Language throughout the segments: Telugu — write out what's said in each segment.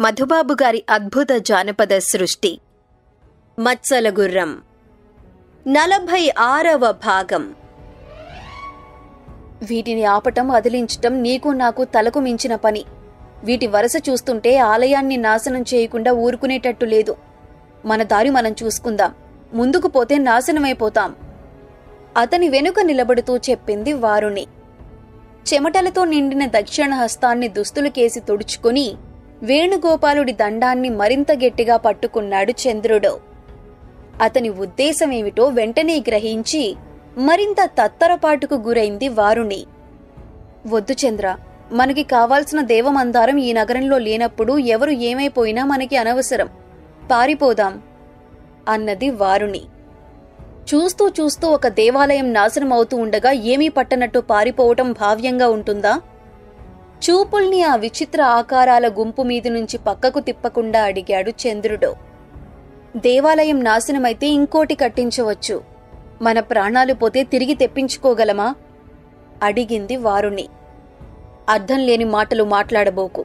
మధుబాబు గారి అద్భుత జానపద సృష్టి మత్సల గుర్రం నలభై ఆరవ భాగం వీటిని ఆపటం అదిలించటం నీకు నాకు తలకు మించిన పని వీటి వరస చూస్తుంటే ఆలయాన్ని నాశనం చేయకుండా ఊరుకునేటట్టు లేదు మన దారి మనం చూసుకుందాం ముందుకు పోతే నాశనమైపోతాం అతని వెనుక నిలబడుతూ చెప్పింది వారుని చెమటలతో నిండిన దక్షిణ హస్తాన్ని దుస్తులకేసి తుడుచుకుని వేణుగోపాలుడి దండాన్ని మరింత గట్టిగా పట్టుకున్నాడు చంద్రుడు అతని ఉద్దేశమేమిటో వెంటనే గ్రహించి మరింత తత్తరపాటుకు గురైంది వారుని వద్దు చంద్ర మనకి కావాల్సిన దేవమందారం ఈ నగరంలో లేనప్పుడు ఎవరు ఏమైపోయినా మనకి అనవసరం పారిపోదాం అన్నది వారుని చూస్తూ చూస్తూ ఒక దేవాలయం నాశనం అవుతూ ఉండగా ఏమీ పట్టనట్టు పారిపోవటం భావ్యంగా ఉంటుందా చూపుల్ని ఆ విచిత్ర ఆకారాల గుంపు మీది నుంచి పక్కకు తిప్పకుండా అడిగాడు చంద్రుడు దేవాలయం నాశనమైతే ఇంకోటి కట్టించవచ్చు మన ప్రాణాలు పోతే తిరిగి తెప్పించుకోగలమా అడిగింది వారుని అర్థం లేని మాటలు మాట్లాడబోకు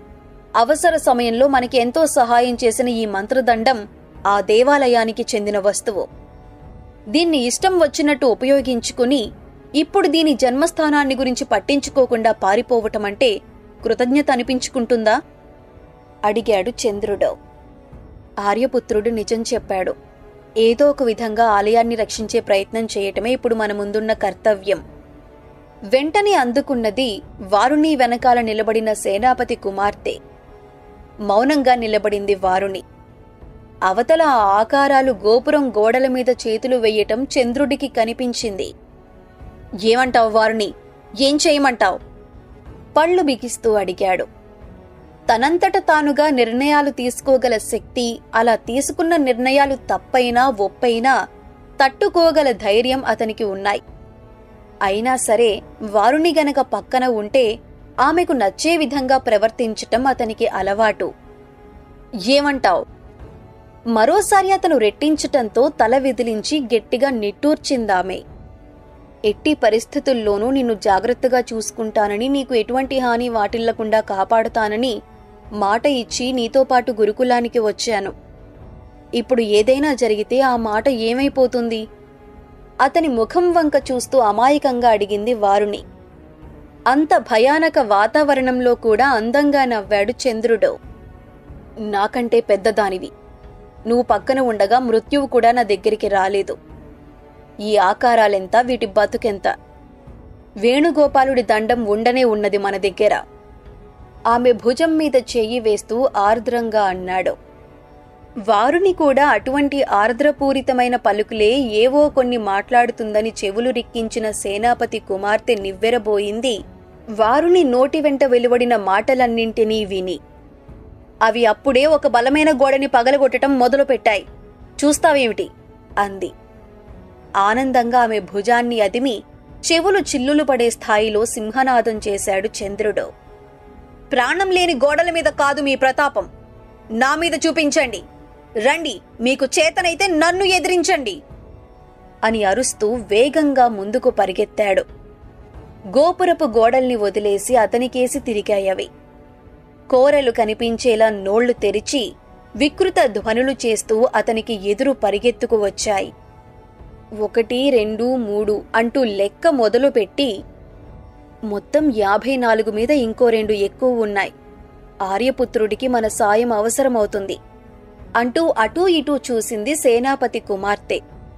అవసర సమయంలో మనకి ఎంతో సహాయం చేసిన ఈ మంత్రదండం ఆ దేవాలయానికి చెందిన వస్తువు దీన్ని ఇష్టం వచ్చినట్టు ఉపయోగించుకుని ఇప్పుడు దీని జన్మస్థానాన్ని గురించి పట్టించుకోకుండా పారిపోవటమంటే కృతజ్ఞత అనిపించుకుంటుందా అడిగాడు చంద్రుడు ఆర్యపుత్రుడు నిజం చెప్పాడు ఏదో ఒక విధంగా ఆలయాన్ని రక్షించే ప్రయత్నం చేయటమే ఇప్పుడు మన ముందున్న కర్తవ్యం వెంటనే అందుకున్నది వారుని వెనకాల నిలబడిన సేనాపతి కుమార్తె మౌనంగా నిలబడింది వారుని అవతల ఆ ఆకారాలు గోపురం గోడల మీద చేతులు వెయ్యటం చంద్రుడికి కనిపించింది ఏమంటావు వారుని ఏం చేయమంటావు పళ్ళు బిగిస్తూ అడిగాడు తనంతట తానుగా నిర్ణయాలు తీసుకోగల శక్తి అలా తీసుకున్న నిర్ణయాలు తప్పైనా ఒప్పైనా తట్టుకోగల ధైర్యం అతనికి ఉన్నాయి అయినా సరే వారుని గనక పక్కన ఉంటే ఆమెకు నచ్చే విధంగా ప్రవర్తించటం అతనికి అలవాటు ఏమంటావ్ మరోసారి అతను రెట్టించటంతో తల విదిలించి గట్టిగా నిట్టూర్చిందామె ఎట్టి పరిస్థితుల్లోనూ నిన్ను జాగ్రత్తగా చూసుకుంటానని నీకు ఎటువంటి హాని వాటిల్లకుండా కాపాడుతానని మాట ఇచ్చి నీతో పాటు గురుకులానికి వచ్చాను ఇప్పుడు ఏదైనా జరిగితే ఆ మాట ఏమైపోతుంది అతని ముఖం వంక చూస్తూ అమాయకంగా అడిగింది వారుని అంత భయానక వాతావరణంలో కూడా అందంగా నవ్వాడు చంద్రుడు నాకంటే పెద్దదానివి నువ్వు పక్కన ఉండగా మృత్యువు కూడా నా దగ్గరికి రాలేదు ఈ ఆకారాలెంత వీటి బతుకెంత వేణుగోపాలుడి దండం ఉండనే ఉన్నది మన దగ్గర ఆమె భుజం మీద చెయ్యి వేస్తూ ఆర్ద్రంగా అన్నాడు వారుని కూడా అటువంటి ఆర్ద్రపూరితమైన పలుకులే ఏవో కొన్ని మాట్లాడుతుందని చెవులు రిక్కించిన సేనాపతి కుమార్తె నివ్వెరబోయింది వారుని నోటి వెంట వెలువడిన మాటలన్నింటినీ విని అవి అప్పుడే ఒక బలమైన గోడని పగలగొట్టడం మొదలుపెట్టాయి చూస్తావేమిటి అంది ఆనందంగా ఆమె భుజాన్ని అదిమి చెవులు చిల్లులు పడే స్థాయిలో సింహనాదం చేశాడు చంద్రుడు ప్రాణం లేని గోడల మీద కాదు మీ ప్రతాపం నా మీద చూపించండి రండి మీకు చేతనైతే నన్ను ఎదిరించండి అని అరుస్తూ వేగంగా ముందుకు పరిగెత్తాడు గోపురపు గోడల్ని వదిలేసి అతనికేసి తిరిగాయవి కోరలు కనిపించేలా నోళ్లు తెరిచి వికృత ధ్వనులు చేస్తూ అతనికి ఎదురు పరిగెత్తుకు వచ్చాయి ఒకటి రెండు మూడు అంటూ లెక్క మొదలుపెట్టి మొత్తం యాభై నాలుగు మీద ఇంకో రెండు ఎక్కువ ఉన్నాయి ఆర్యపుత్రుడికి మన సాయం అవసరమవుతుంది అంటూ అటూ ఇటూ చూసింది సేనాపతి కుమార్తె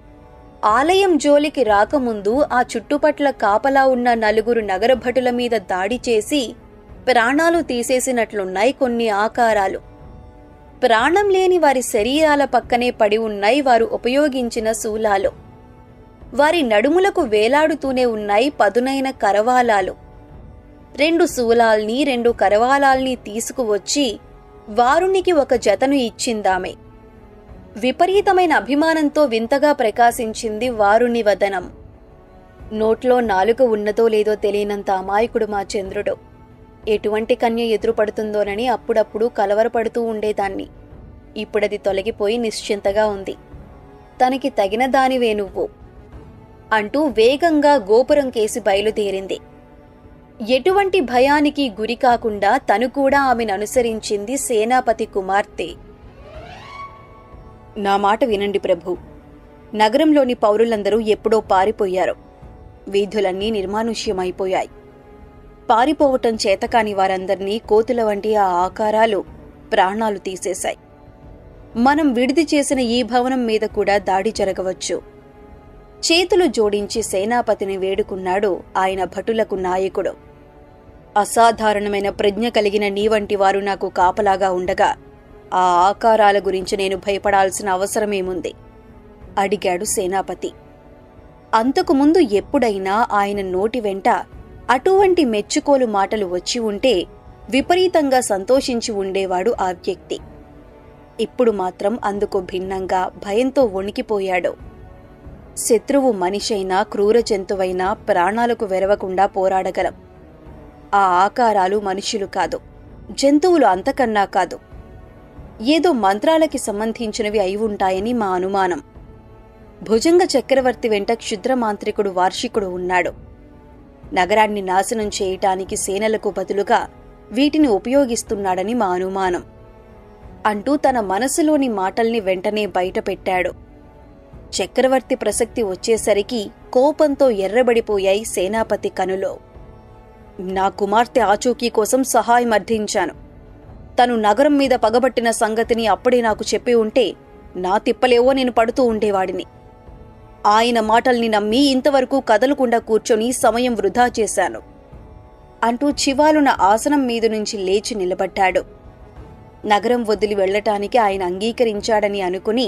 ఆలయం జోలికి రాకముందు ఆ చుట్టుపట్ల కాపలా ఉన్న నలుగురు నగరభటుల మీద దాడి చేసి ప్రాణాలు తీసేసినట్లున్నాయి కొన్ని ఆకారాలు ప్రాణం లేని వారి శరీరాల పక్కనే పడి ఉన్నాయి వారు ఉపయోగించిన శూలాలు వారి నడుములకు వేలాడుతూనే ఉన్నాయి పదునైన కరవాలాలు రెండు శూలాల్ని రెండు కరవాలాల్ని తీసుకువచ్చి వారునికి ఒక జతను ఇచ్చిందామె విపరీతమైన అభిమానంతో వింతగా ప్రకాశించింది వారుని వదనం నోట్లో నాలుక ఉన్నదో లేదో తెలియనంత అమాయకుడు మా చంద్రుడు ఎటువంటి కన్య ఎదురుపడుతుందోనని అప్పుడప్పుడు కలవరపడుతూ ఉండేదాన్ని ఇప్పుడది తొలగిపోయి నిశ్చింతగా ఉంది తనకి తగిన దానివే నువ్వు అంటూ వేగంగా గోపురం కేసి బయలుదేరింది ఎటువంటి భయానికి గురి కాకుండా తను కూడా ఆమెను అనుసరించింది సేనాపతి కుమార్తె నా మాట వినండి ప్రభు నగరంలోని పౌరులందరూ ఎప్పుడో పారిపోయారు వీధులన్నీ నిర్మానుష్యమైపోయాయి పారిపోవటం చేతకాని వారందర్నీ కోతుల వంటి ఆ ఆకారాలు ప్రాణాలు తీసేశాయి మనం విడిది చేసిన ఈ భవనం మీద కూడా దాడి జరగవచ్చు చేతులు జోడించి సేనాపతిని వేడుకున్నాడు ఆయన భటులకు నాయకుడు అసాధారణమైన ప్రజ్ఞ కలిగిన నీ వంటి వారు నాకు కాపలాగా ఉండగా ఆ ఆకారాల గురించి నేను భయపడాల్సిన అవసరమేముంది అడిగాడు సేనాపతి అంతకుముందు ఎప్పుడైనా ఆయన నోటి వెంట అటువంటి మెచ్చుకోలు మాటలు వచ్చి ఉంటే విపరీతంగా సంతోషించి ఉండేవాడు ఆ వ్యక్తి ఇప్పుడు మాత్రం అందుకు భిన్నంగా భయంతో వణికిపోయాడు శత్రువు మనిషైనా క్రూర జంతువైనా ప్రాణాలకు వెరవకుండా పోరాడగలం ఆ ఆకారాలు మనుషులు కాదు జంతువులు అంతకన్నా కాదు ఏదో మంత్రాలకి సంబంధించినవి అయి ఉంటాయని మా అనుమానం భుజంగ చక్రవర్తి వెంట క్షుద్ర మాంత్రికుడు వార్షికుడు ఉన్నాడు నగరాన్ని నాశనం చేయటానికి సేనలకు బదులుగా వీటిని ఉపయోగిస్తున్నాడని మా అనుమానం అంటూ తన మనసులోని మాటల్ని వెంటనే బయటపెట్టాడు చక్రవర్తి ప్రసక్తి వచ్చేసరికి కోపంతో ఎర్రబడిపోయాయి సేనాపతి కనులో నా కుమార్తె ఆచూకీ కోసం సహాయం అర్థించాను తను నగరం మీద పగబట్టిన సంగతిని అప్పుడే నాకు చెప్పి ఉంటే నా తిప్పలేవో నేను పడుతూ ఉండేవాడిని ఆయన మాటల్ని నమ్మి ఇంతవరకు కదలకుండా కూర్చొని సమయం వృధా చేశాను అంటూ చివాలున ఆసనం మీద నుంచి లేచి నిలబడ్డాడు నగరం వదిలి వెళ్లటానికి ఆయన అంగీకరించాడని అనుకుని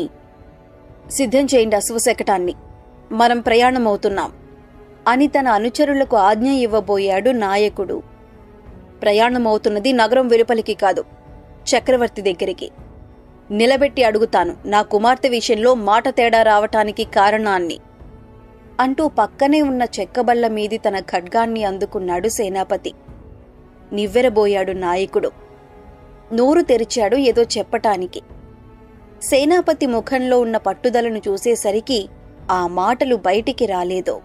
సిద్ధం చేయండి అశ్వశకటాన్ని మనం ప్రయాణమవుతున్నాం అని తన అనుచరులకు ఆజ్ఞ ఇవ్వబోయాడు నాయకుడు ప్రయాణమవుతున్నది నగరం వెలుపలికి కాదు చక్రవర్తి దగ్గరికి నిలబెట్టి అడుగుతాను నా కుమార్తె విషయంలో మాట తేడా రావటానికి కారణాన్ని అంటూ పక్కనే ఉన్న చెక్కబల్ల మీది తన ఖడ్గాన్ని అందుకున్నాడు సేనాపతి నివ్వెరబోయాడు నాయకుడు నోరు తెరిచాడు ఏదో చెప్పటానికి సేనాపతి ముఖంలో ఉన్న పట్టుదలను చూసేసరికి ఆ మాటలు బయటికి రాలేదు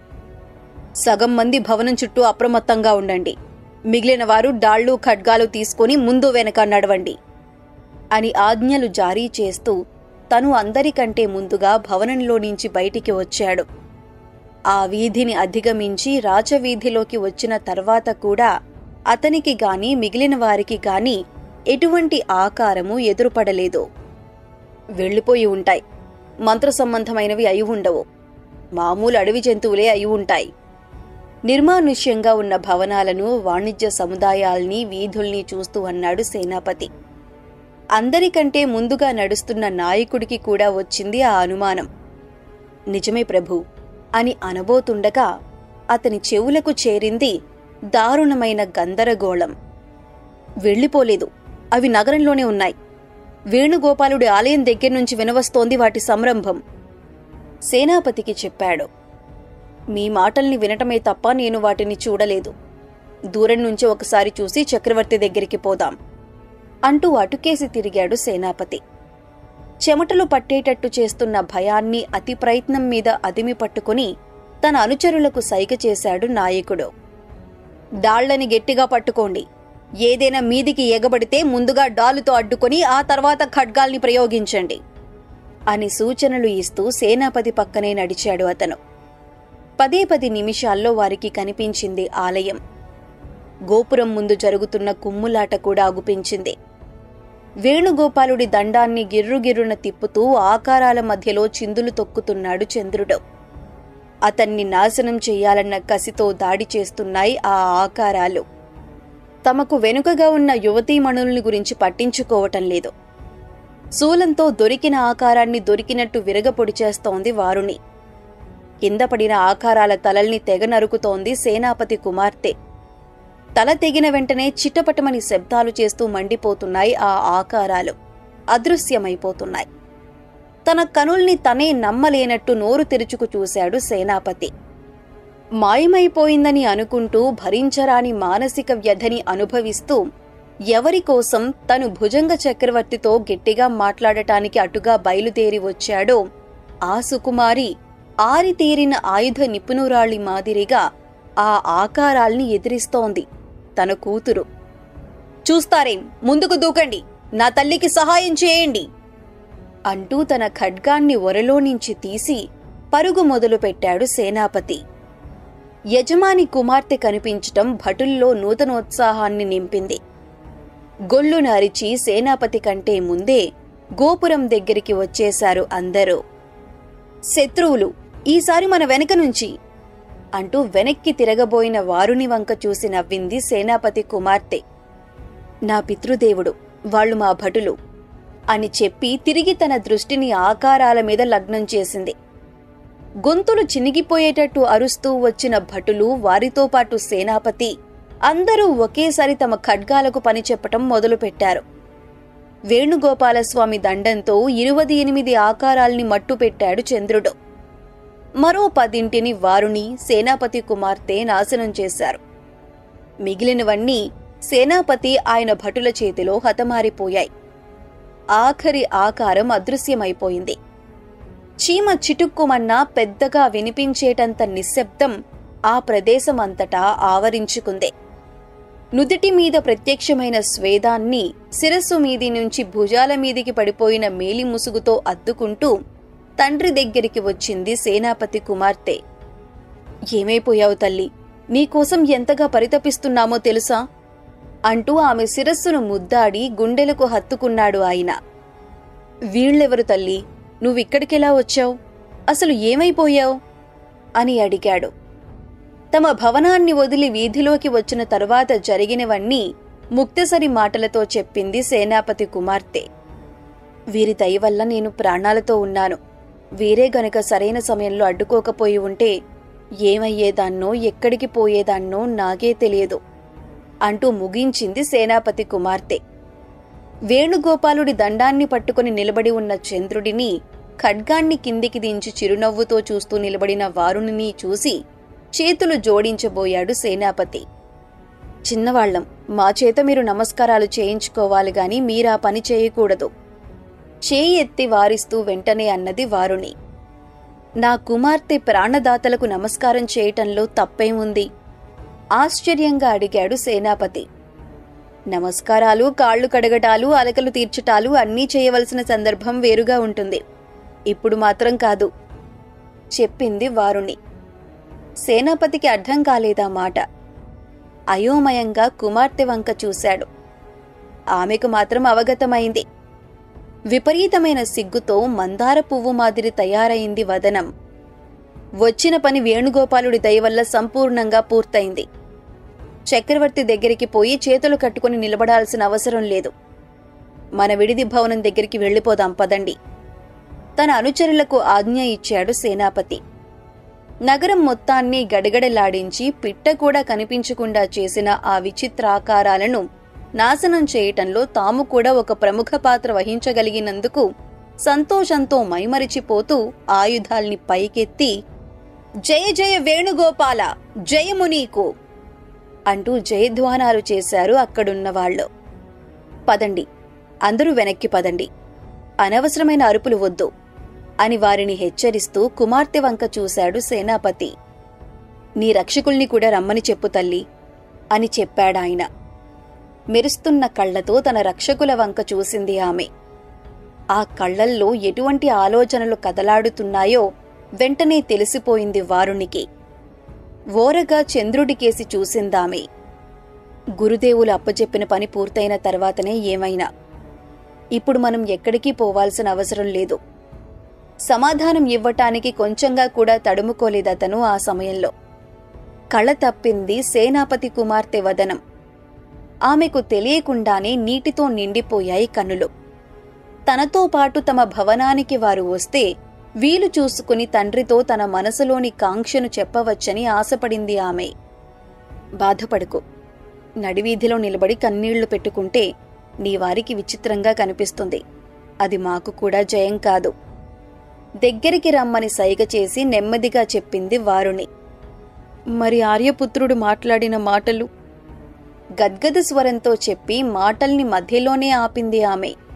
సగం మంది భవనం చుట్టూ అప్రమత్తంగా ఉండండి మిగిలిన వారు డాళ్లు ఖడ్గాలు తీసుకుని ముందు వెనక నడవండి అని ఆజ్ఞలు జారీ చేస్తూ తను అందరికంటే ముందుగా భవనంలో నుంచి బయటికి వచ్చాడు ఆ వీధిని అధిగమించి రాజవీధిలోకి వచ్చిన తర్వాత కూడా అతనికి గాని మిగిలిన వారికి గాని ఎటువంటి ఆకారము ఎదురుపడలేదు వెళ్ళిపోయి ఉంటాయి మంత్ర సంబంధమైనవి అయి ఉండవు మామూలు అడవి జంతువులే అయి ఉంటాయి నిర్మానుష్యంగా ఉన్న భవనాలను వాణిజ్య సముదాయాల్ని వీధుల్ని చూస్తూ అన్నాడు సేనాపతి అందరికంటే ముందుగా నడుస్తున్న నాయకుడికి కూడా వచ్చింది ఆ అనుమానం నిజమే ప్రభు అని అనబోతుండగా అతని చెవులకు చేరింది దారుణమైన గందరగోళం వెళ్ళిపోలేదు అవి నగరంలోనే ఉన్నాయి వేణుగోపాలుడి ఆలయం దగ్గర నుంచి వినవస్తోంది వాటి సంరంభం సేనాపతికి చెప్పాడు మీ మాటల్ని వినటమే తప్ప నేను వాటిని చూడలేదు దూరం నుంచి ఒకసారి చూసి చక్రవర్తి దగ్గరికి పోదాం అంటూ అటుకేసి తిరిగాడు సేనాపతి చెమటలు పట్టేటట్టు చేస్తున్న భయాన్ని అతి ప్రయత్నం మీద అదిమి పట్టుకుని తన అనుచరులకు సైగ చేశాడు నాయకుడు డాళ్లని గట్టిగా పట్టుకోండి ఏదైనా మీదికి ఎగబడితే ముందుగా డాలుతో అడ్డుకొని ఆ తర్వాత ఖడ్గాల్ని ప్రయోగించండి అని సూచనలు ఇస్తూ సేనాపతి పక్కనే నడిచాడు అతను పదే పది నిమిషాల్లో వారికి కనిపించింది ఆలయం గోపురం ముందు జరుగుతున్న కుమ్ములాట కూడా అగుపించింది వేణుగోపాలుడి దండాన్ని గిర్రుగిర్రున తిప్పుతూ ఆకారాల మధ్యలో చిందులు తొక్కుతున్నాడు చంద్రుడు అతన్ని నాశనం చెయ్యాలన్న కసితో దాడి చేస్తున్నాయి ఆ ఆకారాలు తమకు వెనుకగా ఉన్న యువతీమణుల్ని గురించి పట్టించుకోవటం లేదు శూలంతో దొరికిన ఆకారాన్ని దొరికినట్టు విరగపొడి చేస్తోంది వారుని కింద పడిన ఆకారాల తలల్ని తెగ నరుకుతోంది సేనాపతి కుమార్తె తల తెగిన వెంటనే చిట్టపటమని శబ్దాలు చేస్తూ మండిపోతున్నాయి ఆ ఆకారాలు అదృశ్యమైపోతున్నాయి తన కనుల్ని తనే నమ్మలేనట్టు నోరు తెరుచుకు చూశాడు సేనాపతి మాయమైపోయిందని అనుకుంటూ భరించరాని మానసిక వ్యధని అనుభవిస్తూ ఎవరి కోసం తను భుజంగ చక్రవర్తితో గట్టిగా మాట్లాడటానికి అటుగా బయలుదేరి వచ్చాడో ఆ సుకుమారి ఆరితేరిన ఆయుధ నిపుణురాళి మాదిరిగా ఆ ఆకారాల్ని ఎదిరిస్తోంది తన కూతురు చూస్తారేం ముందుకు దూకండి నా తల్లికి సహాయం చేయండి అంటూ తన ఖడ్గాన్ని ఒరలో నుంచి తీసి పరుగు మొదలుపెట్టాడు సేనాపతి యజమాని కుమార్తె కనిపించటం భటుల్లో నూతనోత్సాహాన్ని నింపింది గొల్లున అరిచి సేనాపతి కంటే ముందే గోపురం దగ్గరికి వచ్చేశారు అందరూ శత్రువులు ఈసారి మన వెనక నుంచి అంటూ వెనక్కి తిరగబోయిన వారుని వంక చూసి నవ్వింది సేనాపతి కుమార్తె నా పితృదేవుడు వాళ్ళు మా భటులు అని చెప్పి తిరిగి తన దృష్టిని ఆకారాల మీద లగ్నం చేసింది గొంతులు చినిగిపోయేటట్టు అరుస్తూ వచ్చిన భటులు వారితో పాటు సేనాపతి అందరూ ఒకేసారి తమ ఖడ్గాలకు పని చెప్పటం మొదలుపెట్టారు వేణుగోపాలస్వామి దండంతో ఇరువది ఎనిమిది ఆకారాల్ని మట్టుపెట్టాడు చంద్రుడు మరో పదింటిని వారుని సేనాపతి కుమార్తె నాశనం చేశారు మిగిలినవన్నీ సేనాపతి ఆయన భటుల చేతిలో హతమారిపోయాయి ఆఖరి ఆకారం అదృశ్యమైపోయింది చీమ చిటుక్కుమన్నా పెద్దగా వినిపించేటంత నిశ్శబ్దం ఆ ప్రదేశమంతటా ఆవరించుకుంది నుదిటి మీద ప్రత్యక్షమైన స్వేదాన్ని శిరస్సు మీది నుంచి భుజాల మీదికి పడిపోయిన మేలి ముసుగుతో అద్దుకుంటూ తండ్రి దగ్గరికి వచ్చింది సేనాపతి కుమార్తె ఏమైపోయావు తల్లి నీకోసం ఎంతగా పరితపిస్తున్నామో తెలుసా అంటూ ఆమె శిరస్సును ముద్దాడి గుండెలకు హత్తుకున్నాడు ఆయన వీళ్ళెవరు తల్లి నువ్విక్కడికెలా వచ్చావు అసలు ఏమైపోయావు అని అడిగాడు తమ భవనాన్ని వదిలి వీధిలోకి వచ్చిన తరువాత జరిగినవన్నీ ముక్తసరి మాటలతో చెప్పింది సేనాపతి కుమార్తె వీరి దయ వల్ల నేను ప్రాణాలతో ఉన్నాను వీరే గనక సరైన సమయంలో అడ్డుకోకపోయి ఉంటే ఏమయ్యేదాన్నో ఎక్కడికి పోయేదాన్నో నాకే తెలియదు అంటూ ముగించింది సేనాపతి కుమార్తె వేణుగోపాలుడి దండాన్ని పట్టుకుని నిలబడి ఉన్న చంద్రుడిని ఖడ్గాన్ని కిందికి దించి చిరునవ్వుతో చూస్తూ నిలబడిన వారుణిని చూసి చేతులు జోడించబోయాడు సేనాపతి చిన్నవాళ్లం మా చేత మీరు నమస్కారాలు చేయించుకోవాలి గాని మీరా పని చేయకూడదు చేయి ఎత్తి వారిస్తూ వెంటనే అన్నది వారుని నా కుమార్తె ప్రాణదాతలకు నమస్కారం చేయటంలో తప్పేముంది ఆశ్చర్యంగా అడిగాడు సేనాపతి నమస్కారాలు కాళ్ళు కడగటాలు అలకలు తీర్చటాలు అన్నీ చేయవలసిన సందర్భం వేరుగా ఉంటుంది ఇప్పుడు మాత్రం కాదు చెప్పింది వారుని సేనాపతికి అర్థం కాలేదా మాట అయోమయంగా కుమార్తె వంక చూశాడు ఆమెకు మాత్రం అవగతమైంది విపరీతమైన సిగ్గుతో మందార పువ్వు మాదిరి తయారైంది వదనం వచ్చిన పని వేణుగోపాలుడి దయ వల్ల సంపూర్ణంగా పూర్తయింది చక్రవర్తి దగ్గరికి పోయి చేతులు కట్టుకుని నిలబడాల్సిన అవసరం లేదు మన విడిది భవనం దగ్గరికి వెళ్ళిపోదాం పదండి తన అనుచరులకు ఆజ్ఞ ఇచ్చాడు సేనాపతి నగరం మొత్తాన్ని గడగడలాడించి పిట్ట కూడా కనిపించకుండా చేసిన ఆ విచిత్రాకారాలను నాశనం చేయటంలో తాము కూడా ఒక ప్రముఖ పాత్ర వహించగలిగినందుకు సంతోషంతో మైమరిచిపోతూ ఆయుధాల్ని పైకెత్తి జయ జయ వేణుగోపాల జయము నీకు అంటూ జయధ్వానాలు చేశారు అక్కడున్న వాళ్ళు పదండి అందరూ వెనక్కి పదండి అనవసరమైన అరుపులు వద్దు అని వారిని హెచ్చరిస్తూ కుమార్తె వంక చూశాడు సేనాపతి నీ రక్షకుల్ని కూడా రమ్మని చెప్పు తల్లి అని చెప్పాడాయన మెరుస్తున్న కళ్లతో తన రక్షకుల వంక చూసింది ఆమె ఆ కళ్లల్లో ఎటువంటి ఆలోచనలు కదలాడుతున్నాయో వెంటనే తెలిసిపోయింది వారునికి ఓరగా చంద్రుడికేసి చూసిందామె గురుదేవులు అప్పచెప్పిన పని పూర్తయిన తర్వాతనే ఏమైనా ఇప్పుడు మనం ఎక్కడికి పోవాల్సిన అవసరం లేదు సమాధానం ఇవ్వటానికి కొంచెంగా కూడా తడుముకోలేదతను ఆ సమయంలో కళ తప్పింది సేనాపతి కుమార్తె వదనం ఆమెకు తెలియకుండానే నీటితో నిండిపోయాయి కన్నులు తనతో పాటు తమ భవనానికి వారు వస్తే వీలు చూసుకుని తండ్రితో తన మనసులోని కాంక్షను చెప్పవచ్చని ఆశపడింది ఆమె బాధపడుకు నడివీధిలో నిలబడి కన్నీళ్లు పెట్టుకుంటే నీ వారికి విచిత్రంగా కనిపిస్తుంది అది మాకు కూడా జయం కాదు దగ్గరికి రమ్మని సైగ చేసి నెమ్మదిగా చెప్పింది వారుని మరి ఆర్యపుత్రుడు మాట్లాడిన మాటలు గద్గద స్వరంతో చెప్పి మాటల్ని మధ్యలోనే ఆపింది ఆమె